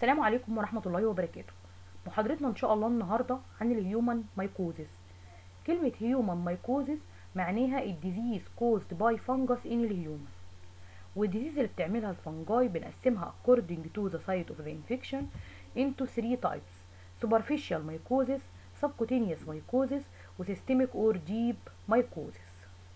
السلام عليكم ورحمة الله وبركاته محاضرتنا ان شاء الله النهاردة عن الهيومن مايكوزيس كلمة هيومن مايكوزيس معناها الديزيز caused by fungus in الهيومن والديزيز اللي بتعملها الفنجاي بنقسمها according to the site of the infection into three types superficial mycosis subcutaneous mycosis و systemic or deep mycosis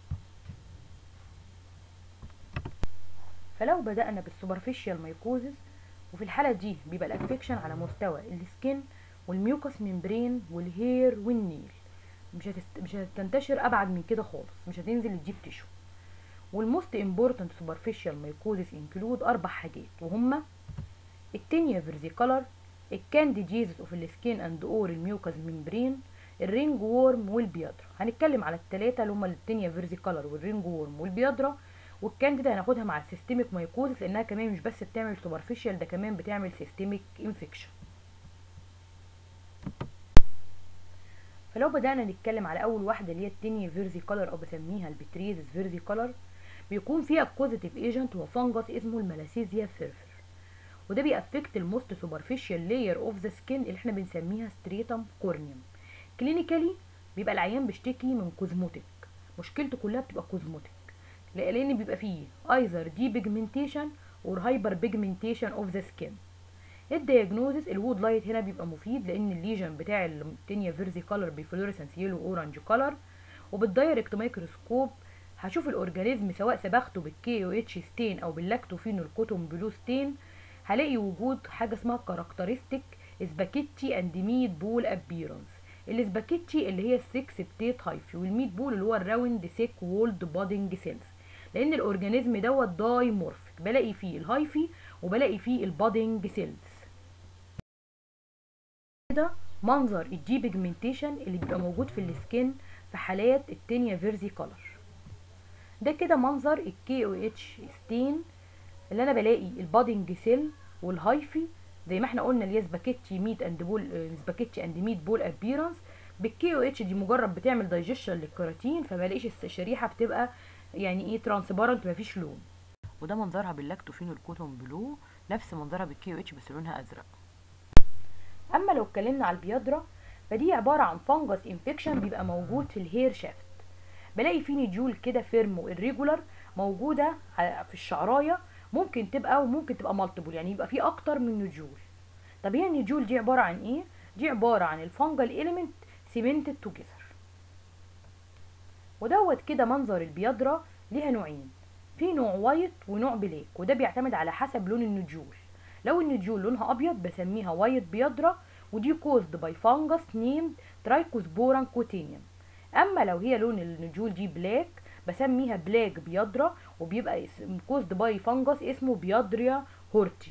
فلو بدأنا بالسوبرفيشال مايكوزيس وفي الحالة دي بيبقى الانفكشن على مستوى السكين والميوكس ممبرين والهير والنيل مش هتست... مش هتنتشر ابعد من كده خالص مش هتنزل الديب تيشو والموست امبورتنت سوبرفيشال مايكوزيس انكلود اربع حاجات وهما التينيا فيرزيكولر الكانديديزيس اوف السكين اند اور الميوكس ممبرين الرينج وورم والبيادرا هنتكلم على التلاتة اللي هما التينيا فيرزيكولر والرينج وورم والبيادرا والكانديدا هناخدها مع السيستميك مايكوزيس لانها كمان مش بس بتعمل سوبرفيشال ده كمان بتعمل سيستميك انفكشن فلو بدأنا نتكلم على أول واحدة اللي هي التينيا فيرزي كولر أو بسميها البتريزس فيرزي كولر بيكون فيها كوزيتيف ايجنت هو فانجس اسمه الملاسيزيا فيرفر وده بيأفكت الموست سوبرفيشال لاير اوف ذا سكين اللي احنا بنسميها ستريتم كورنيوم كلينيكالي بيبقى العيان بيشتكي من كوزموتيك مشكلته كلها بتبقى كوزموتيك لان بيبقى فيه ايزر دي بيجمنتيشن اور هايبر بيجمنتيشن اوف ذا سكين الدياجنوزس الوود لايت هنا بيبقى مفيد لان الليجن بتاع التينيا فيرزي كولر بفلوريسنس يلو اورنج كولر وبالدايركت مايكروسكوب هشوف الاورجانيزم سواء سبخته بالكي او اتش ستين او باللاكتوفينول كوتون بلو ستين هلاقي وجود حاجه اسمها كاركترستيك سباكيتي اند ميت بول ابيرنس السباكيتي اللي هي السكس بتيت هايفي والميت بول اللي هو الراوند سيك وولد بادنج سيلز لان الاورجانيزم دوت دايمورفيك بلاقي فيه الهايفي وبلاقي فيه البادنج سيلز كده منظر الدي بيجمنتيشن اللي بيبقى موجود في السكين في حالات التينيا فيرزي كولر ده كده منظر الكي او اتش ستين اللي انا بلاقي البادنج سيل والهايفي زي ما احنا قلنا اللي هي سباكيتي ميت اند بول سباكيتي اند ميت بول ابيرنس بالكي او اتش دي مجرد بتعمل دايجيشن للكيراتين فبلاقيش الشريحه بتبقى يعني ايه ترانسبارنت مفيش لون وده منظرها باللاكتوفينول كوتون بلو نفس منظرها بالكي او اتش بس لونها ازرق اما لو اتكلمنا على البيادرا فدي عباره عن فانجس انفكشن بيبقى موجود في الهير شافت بلاقي فيه نجول كده فيرم والريجولار موجوده في الشعرايه ممكن تبقى وممكن تبقى مالتيبل يعني يبقى فيه اكتر من نجول طب هي النجول دي عباره عن ايه دي عباره عن الفانجل اليمنت سيمنتد توجذر ودوت كده منظر البيادرا ليها نوعين في نوع وايت ونوع بلاك وده بيعتمد على حسب لون النجول لو النجول لونها ابيض بسميها وايت بيادرا ودي كوزد باي فانجس نيمد ترايكوسبوران كوتينيوم اما لو هي لون النجول دي بلاك بسميها بلاك بيادرا وبيبقى كوزد باي فانجس اسمه بيادريا هورتي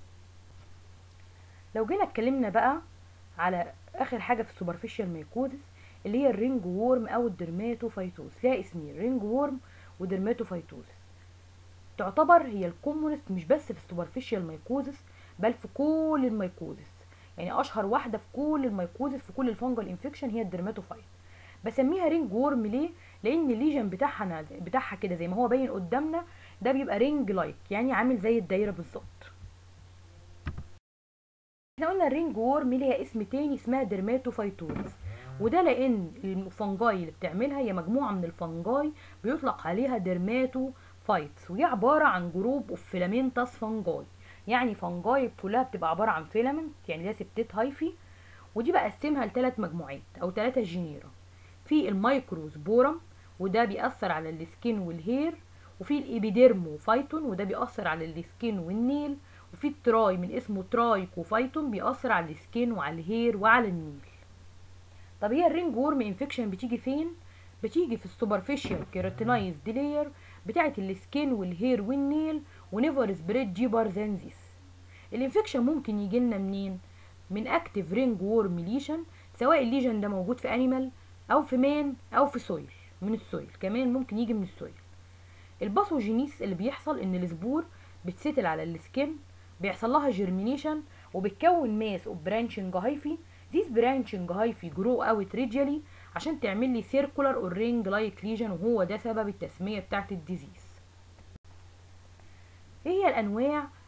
لو جينا اتكلمنا بقى على اخر حاجه في السوبرفيشال مايكوزس اللي هي الرينج وورم او الدرماتوفايتوز ليها اسمين رينج وورم ودرماتوفايتوزس تعتبر هي الكومونست مش بس في السوبرفيشال مايكوزس بل في كل المايكوزس يعني اشهر واحده في كل المايكوزس في كل الفانجل انفكشن هي الدرماتوفايت بسميها رينج وورم ليه لان الليجن بتاعها بتاعها كده زي ما هو باين قدامنا ده بيبقى رينج لايك يعني عامل زي الدايره بالظبط احنا قلنا الرينج وورم ليها اسم تاني اسمها درماتوفايتوز وده لان الفنجاي اللي بتعملها هي مجموعه من الفنجاي بيطلق عليها درماتو فايتس ودي عباره عن جروب اوف فيلامنتاس فنجاي يعني فنجاي كلها بتبقى عباره عن فيلامنت يعني ده سبتيت هايفي ودي بقسمها لثلاث مجموعات او ثلاثه جينيرا في المايكروسبورم وده بيأثر على السكين والهير وفي الإبيديرموفايتون وده بيأثر على السكين والنيل وفي التراي من اسمه ترايكوفايتون بيأثر على السكين وعلى الهير وعلى النيل طب هي الرينج وورم انفكشن بتيجي فين بتيجي في السوبرفيشال كيراتينايزد لاير بتاعه السكين والهير والنيل ونيفر سبريد ديبر ذان ذيس الانفكشن ممكن يجي لنا منين من اكتيف رينج وورم ليشن سواء الليجن ده موجود في انيمال او في مان او في سويل من السويل كمان ممكن يجي من السويل الباثوجينيس اللي بيحصل ان السبور بتستل على السكين بيحصل لها جيرمينيشن وبتكون ماس اوف برانشنج هايفي ذيس برانشنج هايفي جرو اوت ريجيالي عشان تعمل لي سيركولار اور رينج لايك ليجن وهو ده سبب التسميه بتاعه الديزيز ايه هي الانواع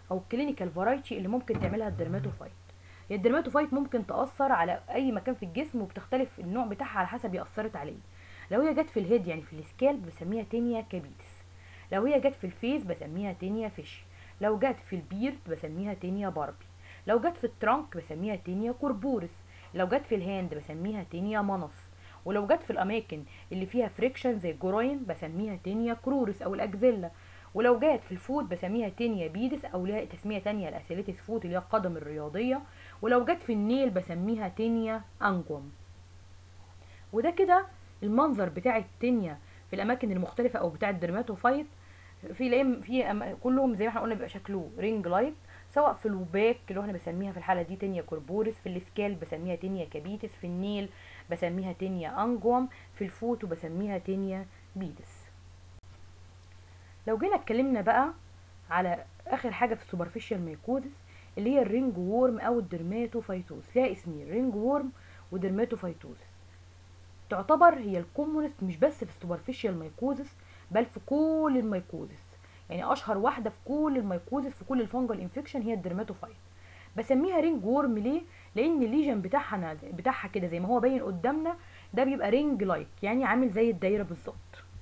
او الكلينيكال فرايتي اللي ممكن تعملها الدرماتوفايت هي الدرماتوفايت ممكن تاثر على اي مكان في الجسم وبتختلف النوع بتاعها على حسب هي اثرت عليه لو هي جت في الهيد يعني في السكالب بسميها تينيا كابيتس لو هي جت في الفيس بسميها تينيا فيش لو جت في البيرد بسميها تينيا باربي لو جت في الترانك بسميها تينيا كوربورس لو جت في الهاند بسميها تينيا منص ولو جت في الاماكن اللي فيها فريكشن زي الجروين بسميها تينيا كرورس او الاكزيلا ولو جت في الفوت بسميها تينيا بيدس او لها تسميه تانية الاسيليتس فوت اللي هي القدم الرياضيه ولو جت في النيل بسميها تينيا انجوم وده كده المنظر بتاع التينيا في الاماكن المختلفه او بتاع الدرماتوفايت في لام في أم- كلهم زي ما احنا قلنا بيبقى شكله رينج لايك سواء في الوباك اللي احنا بنسميها في الحاله دي تينيا كوربورس في السكال بسميها تينيا كابيتس في النيل بسميها تينيا انجوم في الفوت وبسميها تينيا بيدس لو جينا اتكلمنا بقى على اخر حاجه في السوبرفيشال ميكوزس اللي هي الرينج وورم او الدرماتوفايتوز ليها اسمين رينج وورم ودرماتوفايتوزس تعتبر هي الكومونست مش بس في السوبرفيشال مايكوزس بل في كل المايكوزس يعني اشهر واحده في كل المايكوزس في كل الفونجل انفكشن هي الدرماتوفايت بسميها رينج وورم ليه لان الليجن بتاعها بتاعها كده زي ما هو باين قدامنا ده بيبقى رينج لايك يعني عامل زي الدايره بالظبط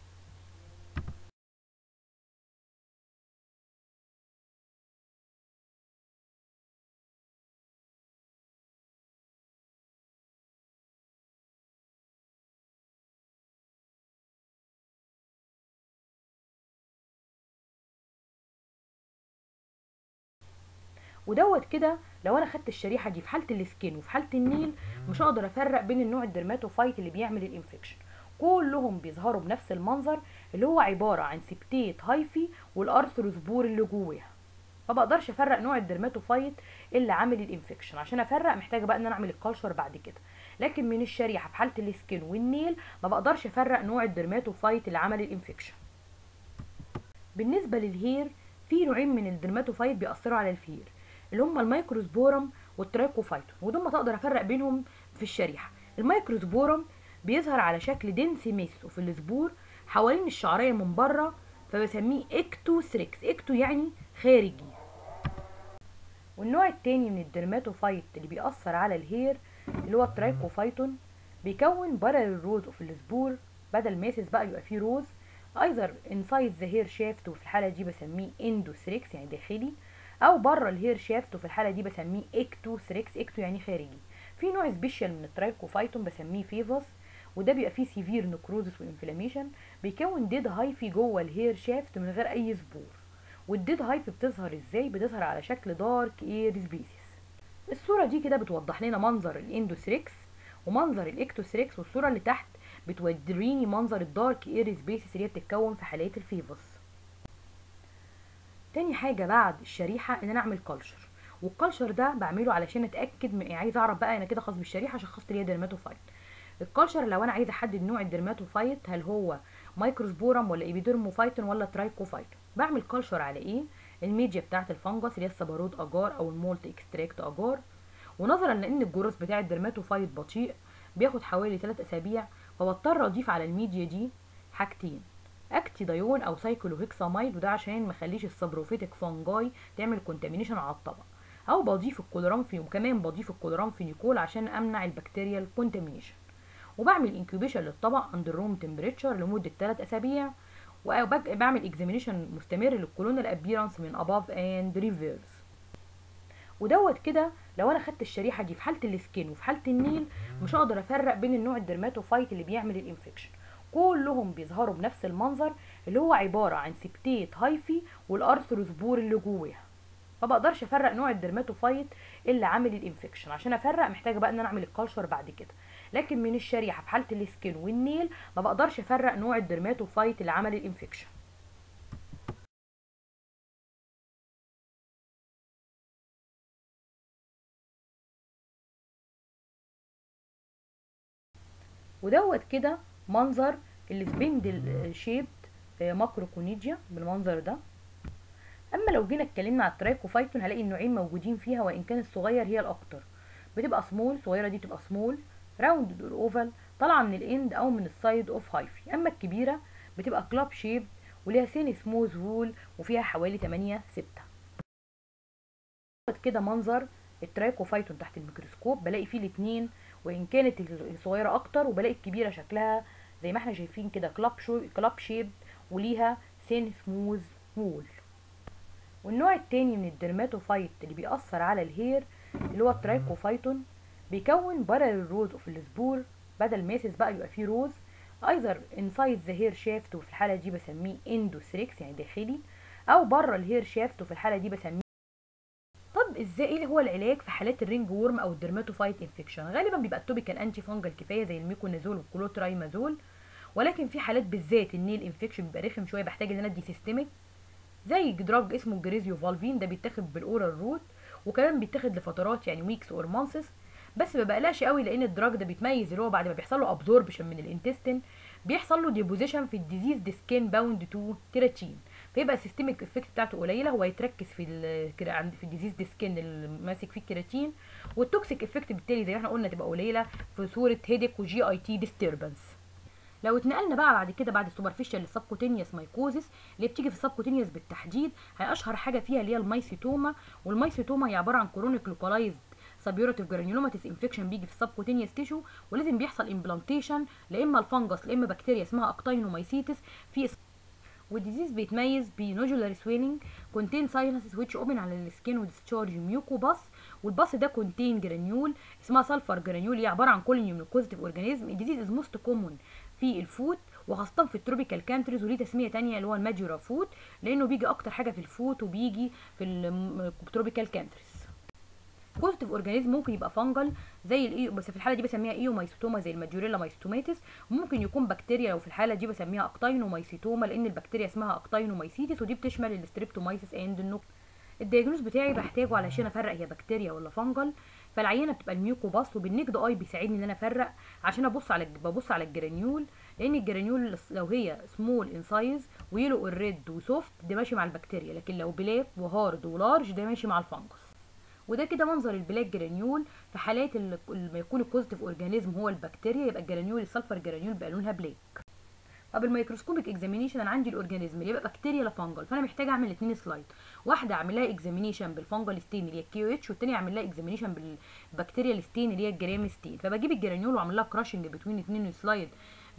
ودوت كده لو انا خدت الشريحه دي في حاله السكين وفي حاله النيل مش هقدر افرق بين النوع الدرماتوفايت اللي بيعمل الانفكشن كلهم بيظهروا بنفس المنظر اللي هو عباره عن سبتيت هايفي والارثروسبور اللي جواها ما بقدرش افرق نوع الدرماتوفايت اللي عامل الانفكشن عشان افرق محتاجه بقى ان انا اعمل الكالشر بعد كده لكن من الشريحه في حاله السكين والنيل ما بقدرش افرق نوع الدرماتوفايت اللي عمل الانفكشن بالنسبه للهير في نوعين من الدرماتوفايت بيأثروا على الفير اللي هم الميكروسبورم والترايكوفايتون ودول ما تقدر افرق بينهم في الشريحه الميكروسبورم بيظهر على شكل دنس ميسو في السبور حوالين الشعريه من بره فبسميه اكتو ثريكس اكتو يعني خارجي والنوع التاني من الدرماتوفايت اللي بيأثر على الهير اللي هو الترايكوفايتون بيكون بارل روز اوف السبور بدل ماسس بقى يبقى فيه روز ايزر انسايد ذا هير شافت وفي الحاله دي بسميه اندوثريكس يعني داخلي او بره الهير شافت وفي الحاله دي بسميه اكتو ثريكس اكتو يعني خارجي في نوع سبيشال من الترايكوفايتون بسميه فيفوس وده بيبقى فيه سيفير نكروزس وانفلاميشن بيكون ديد هايفي جوه الهير شافت من غير اي سبور والديد هايف بتظهر ازاي بتظهر على شكل دارك اير سبيسيس الصوره دي كده بتوضح لنا منظر الاندوثريكس ومنظر الاكتوثريكس والصوره اللي تحت بتوريني منظر الدارك اير سبيسيس اللي هي بتتكون في حالات الفيفوس تاني حاجه بعد الشريحه ان انا اعمل كلشر والكلشر ده بعمله علشان اتاكد من يعني عايز اعرف بقى انا كده خاص بالشريحه شخصت لي درماتوفايت الكلشر لو انا عايزه احدد نوع الدرماتوفايت هل هو مايكروسبورم ولا ايبيديرموفايتون ولا ترايكوفايتون بعمل كلشر على ايه الميديا بتاعه الفنجس اللي هي السبارود اجار او المولت اكستراكت اجار ونظرا لان الجروث بتاع الدرماتوفايت بطيء بياخد حوالي 3 اسابيع فبضطر اضيف على الميديا دي حاجتين اكتيدايون او سايكلوهيكساميد وده عشان ما اخليش السبروفيتك فانجاي تعمل كونتامينيشن على الطبق او بضيف الكولورامفين وكمان بضيف الكولورامفينيكول عشان امنع البكتيريال كونتامينيشن وبعمل انكيوبيشن للطبق عند الروم تمبريتشر لمده 3 اسابيع وبعمل اكزامينيشن مستمر للكولونال ابيرانس من اباف اند ريفيرس ودوت كده لو انا خدت الشريحه دي في حاله السكين وفي حاله النيل مش هقدر افرق بين النوع الدرماتوفايت اللي بيعمل الانفكشن كلهم بيظهروا بنفس المنظر اللي هو عباره عن سبتيت هايفي والارثروسبور اللي جواها ما بقدرش افرق نوع الدرماتوفايت اللي عامل الانفكشن عشان افرق محتاجه بقى ان انا اعمل الكالشر بعد كده لكن من الشريحه في حاله السكين والنيل ما بقدرش افرق نوع الدرماتوفايت اللي عمل الانفكشن ودوت كده منظر السبندل شيبد ماكروكونيديا بالمنظر ده اما لو جينا اتكلمنا على الترايكوفايتون هلاقي النوعين موجودين فيها وان كان الصغير هي الاكتر بتبقى سمول الصغيره دي بتبقى سمول راوند اور اوفال طالعه من الاند او من السايد اوف هايفي اما الكبيره بتبقى كلاب شيب وليها سين سموث وول وفيها حوالي 8 6 كده منظر الترايكوفايتون تحت الميكروسكوب بلاقي فيه الاتنين وان كانت الصغيره اكتر وبلاقي الكبيره شكلها زي ما احنا شايفين كده كلاب شو كلاب شيب وليها سين سموز وول والنوع التاني من الدرماتوفايت اللي بيأثر على الهير اللي هو الترايكوفايتون بيكون بارل روز اوف السبور بدل ماسس بقى يبقى فيه روز ايذر انسايد ذا هير شافت وفي الحاله دي بسميه اندوثريكس يعني داخلي او بره الهير شافت وفي الحاله دي بسميه طب ازاي ايه هو العلاج في حالات الرينج وورم او الدرماتوفايت انفكشن غالبا بيبقى التوبيكال انتي فانجل كفايه زي الميكونازول والكلوترايمازول ولكن في حالات بالذات النيل انفكشن بيبقى رخم شويه بحتاج ان انا ادي سيستميك زي دراج اسمه جريزيو فالفين ده بيتاخد بالاورال روت وكمان بيتاخد لفترات يعني ويكس اور مانسز بس ما بقلقش قوي لان الدراج ده بيتميز اللي هو بعد ما بيحصل له ابزوربشن من الانتستين بيحصل له ديبوزيشن في الديزيز دي سكين باوند تو كيراتين فيبقى السيستميك افكت بتاعته قليله هو يتركز في ال عند في الديزيز دي سكين اللي ماسك فيه الكيراتين والتوكسيك افكت بالتالي زي ما احنا قلنا تبقى قليله في صوره هيديك وجي اي تي ديستربنس لو اتنقلنا بقى بعد كده بعد السوبرفيشال للسبكوتينيوس مايكوزيس اللي بتيجي في السبكوتينيوس بالتحديد هي اشهر حاجه فيها اللي هي المايسيتوما والمايسيتوما هي عباره عن كرونيك لوكالايزد سبيوراتيف جرانيولوماتيس انفكشن بيجي في السبكوتينيوس تيشو ولازم بيحصل امبلانتيشن لا اما الفنجس لا اما بكتيريا اسمها اكتاينومايسيتس في والديزيز بيتميز بنودولار سويلنج كونتين ساينسز ويتش اوبن على السكين وديسشارج ميوكو باس والباص ده كونتين جرانيول اسمها سلفر جرانيول هي عباره عن كولونيوم كوزيتيف اورجانيزم الديزيز از موست كومون في الفوت وخاصة في التروبيكال كانتريز وليه تسمية تانية اللي هو الماجورا فوت لأنه بيجي أكتر حاجة في الفوت وبيجي في التروبيكال كانتريز بوزيتيف اورجانيزم ممكن يبقى فانجل زي الايو بس في الحاله دي بسميها ايومايسيتوما زي الماجوريلا مايستوماتيس وممكن يكون بكتيريا لو في الحاله دي بسميها اكتاينومايسيتوما لان البكتيريا اسمها اكتاينومايسيتس ودي بتشمل الستريبتومايسيس اند النوك الدياجنوز بتاعي بحتاجه علشان افرق هي بكتيريا ولا فانجل فالعينه بتبقى الميوكو باس وبالنجد اي بيساعدني ان انا افرق عشان ابص على ببص على الجرانيول لان الجرانيول لو هي سمول ان سايز ويلو الريد وسوفت ده ماشي مع البكتيريا لكن لو بلاك وهارد ولارج ده ماشي مع الفانجس وده كده منظر البلاك جرانيول في حالات لما يكون البوزيتيف اورجانيزم هو البكتيريا يبقى الجرانيول السلفر جرانيول بقى لونها بلاك طب الميكروسكوبيك اكزامينيشن انا عندي الاورجانيزم اللي يبقى بكتيريا لا فانجل فانا محتاجه اعمل اثنين سلايد واحده اعمل لها اكزامينيشن بالفانجل ستين اللي هي الكيو اتش والثانيه اعمل لها اكزامينيشن بالبكتيريا ستين اللي هي الجرام ستين فبجيب الجرانيول واعمل لها كراشنج بين اثنين سلايد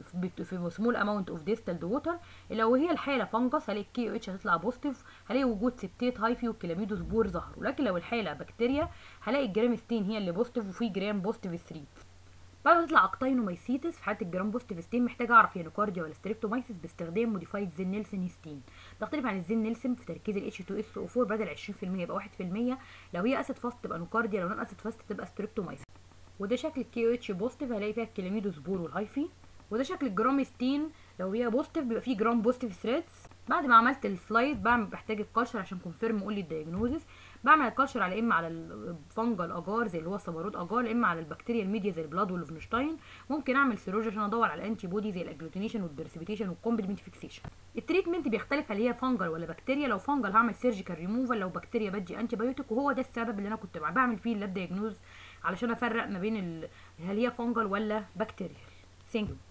في سمول اماونت اوف ديستلد ووتر لو هي الحاله فانجس هلاقي الكي اتش هتطلع بوزيتيف هلاقي وجود سبتيت هايفي والكلاميدوسبور ظهروا لكن لو الحاله بكتيريا هلاقي الجرام ستين هي اللي بوزيتيف وفي جرام بوزيتيف 3 بعد ما تطلع اكتاينومايسيتس في حاله الجرام بوزيتيف ستين محتاجه اعرف هي نوكارديا ولا ستريبتومايسيس باستخدام موديفايد زين نيلسون هيستين تختلف عن الزين نيلسون في تركيز ال H2SO4 بدل 20% يبقى 1% لو هي اسيد فاست تبقى نوكارديا لو نون اسيد فاست تبقى ستريبتومايسيس وده شكل الكي اتش بوزيتيف هلاقي فيها الكلاميدوسبور والهايفي وده شكل الجرام ستين لو هي بوزيتيف بيبقى فيه جرام بوزيتيف ثريدز بعد ما عملت السلايد بعمل بحتاج الكالشر عشان كونفيرم يقول لي الدايجنوزس بعمل الكالشر على اما على الفنجل اجار زي اللي هو الصبارود اجار اما على البكتيريا الميديا زي البلاد والفنشتاين ممكن اعمل سيروج عشان ادور على الانتي بودي زي الاجلوتينيشن والبرسبيتيشن والكومبلمنت فيكسيشن التريتمنت بيختلف هل هي فنجل ولا بكتيريا لو فنجل هعمل سيرجيكال ريموفال لو بكتيريا بدي انتي بايوتيك وهو ده السبب اللي انا كنت بعمل فيه اللاب دايجنوز علشان افرق ما بين ال... هل هي فنجل ولا بكتيريا ثانك يو